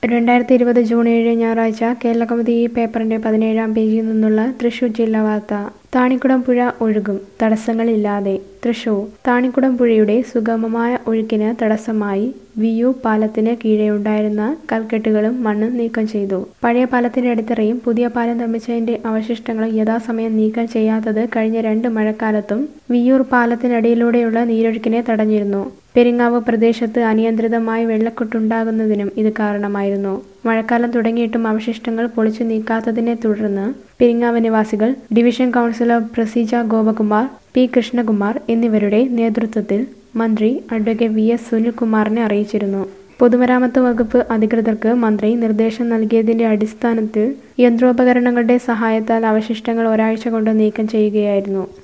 രണ്ടായിരത്തി ഇരുപത് ജൂൺ ഏഴ് ഞായറാഴ്ച കേരളകൗമുദി ഈ പേപ്പറിന്റെ പതിനേഴാം പേജിൽ നിന്നുള്ള തൃശൂർ ജില്ലാ വാർത്ത താണിക്കുടം പുഴ ഒഴുകും തടസ്സങ്ങളില്ലാതെ തൃശൂർ താണിക്കുടം പുഴയുടെ സുഗമമായ ഒഴുക്കിന് തടസ്സമായി വിയൂർ പാലത്തിന് കീഴെയുണ്ടായിരുന്ന കൽക്കെട്ടുകളും മണ്ണും നീക്കം ചെയ്തു പഴയ പാലത്തിന്റെ അടിത്തറയും പുതിയ പാലം നിർമ്മിച്ചതിന്റെ അവശിഷ്ടങ്ങളും യഥാസമയം നീക്കം ചെയ്യാത്തത് കഴിഞ്ഞ രണ്ട് മഴക്കാലത്തും വിയൂർ പാലത്തിനടിയിലൂടെയുള്ള നീരൊഴുക്കിനെ തടഞ്ഞിരുന്നു പെരിങ്ങാവ് പ്രദേശത്ത് അനിയന്ത്രിതമായി വെള്ളക്കെട്ടുണ്ടാകുന്നതിനും ഇത് കാരണമായിരുന്നു മഴക്കാലം തുടങ്ങിയിട്ടും അവശിഷ്ടങ്ങൾ പൊളിച്ചു നീക്കാത്തതിനെ തുടർന്ന് പെരിങ്ങാവ് നിവാസികൾ division councillor Praseeja Gopakumar P Krishnakumar എന്നിവരുടെ നേതൃത്വത്തിൽ മന്ത്രി അഡ്വക്കേറ്റ് വി എസ് സുനിൽകുമാറിനെ അറിയിച്ചിരുന്നു പൊതുമരാമത്ത് വകുപ്പ് അധികൃതർക്ക് മന്ത്രി നിർദ്ദേശം നൽകിയതിന്റെ അടിസ്ഥാനത്തിൽ യന്ത്രോപകരണങ്ങളുടെ സഹായത്താൽ അവശിഷ്ടങ്ങൾ ഒരാഴ്ച കൊണ്ട് നീക്കം ചെയ്യുകയായിരുന്നു